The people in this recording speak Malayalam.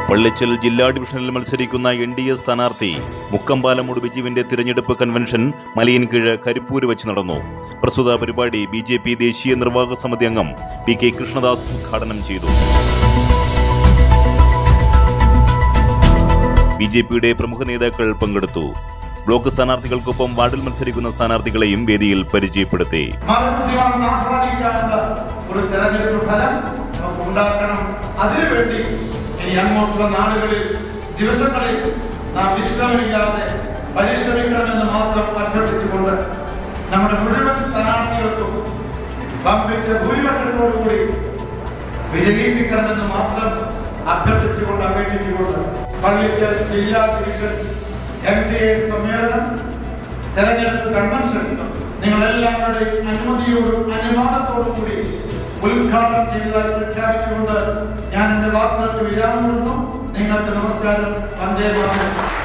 പള്ളിച്ചൽ ജില്ലാ ഡിവിഷനിൽ മത്സരിക്കുന്ന എൻ ഡി എ സ്ഥാനാർത്ഥി മുക്കമ്പാലമൂട് ബിജുവിന്റെ തിരഞ്ഞെടുപ്പ് കൺവെൻഷൻ മലയൻകീഴ് കരിപ്പൂര് വെച്ച് നടന്നു പ്രസ്തുത പരിപാടി ബി ജെ പി ദേശീയ നിർവാഹക സമിതി അംഗം പി കെ കൃഷ്ണദാസ് ഉദ്ഘാടനം ചെയ്തു ബി ജെ പിയുടെ പ്രമുഖ നേതാക്കൾ പങ്കെടുത്തു ബ്ലോക്ക് സ്ഥാനാർത്ഥികൾക്കൊപ്പം വാർഡിൽ മത്സരിക്കുന്ന സ്ഥാനാർത്ഥികളെയും വേദിയിൽ പരിചയപ്പെടുത്തി മതബുദ്ധിമാണെന്ന് ആഹ്ലാദിക്കാനുള്ള ഒരു തെരഞ്ഞെടുപ്പ് ഫലം നമുക്ക് ഉണ്ടാക്കണം അതിനുവേണ്ടി ഇനി അങ്ങോട്ടുള്ള നാളുകളിൽ ദിവസങ്ങളിൽ നാം വിശ്രമമില്ലാതെ പരിശ്രമിക്കണമെന്ന് മാത്രം അഭ്യർത്ഥിച്ചുകൊണ്ട് നമ്മുടെ മുഴുവൻ സ്ഥാനാർത്ഥികൾക്കും പങ്കിട്ട ഭൂരിപക്ഷത്തോടുകൂടി വിജയിപ്പിക്കണമെന്ന് മാത്രം അഭ്യർത്ഥിച്ചുകൊണ്ട് അപേക്ഷിച്ചുകൊണ്ട് പള്ളിക്കൽ ജില്ലാ ഡിവിഷൻ എം ഡി എ സമ്മേളനം തെരഞ്ഞെടുപ്പ് കൺവെൻഷൻ നിങ്ങൾ എല്ലാവരുടെയും അനുമതിയോടും അനുവാദത്തോടും കൂടി ഉദ്ഘാടനം ചെയ്തതായി പ്രഖ്യാപിച്ചുകൊണ്ട് ഞാൻ എന്റെ വാക്കുകൾക്ക് വിരാമം കൊടുക്കുന്നു നിങ്ങൾക്ക് നമസ്കാരം വന്ദേ മാതരം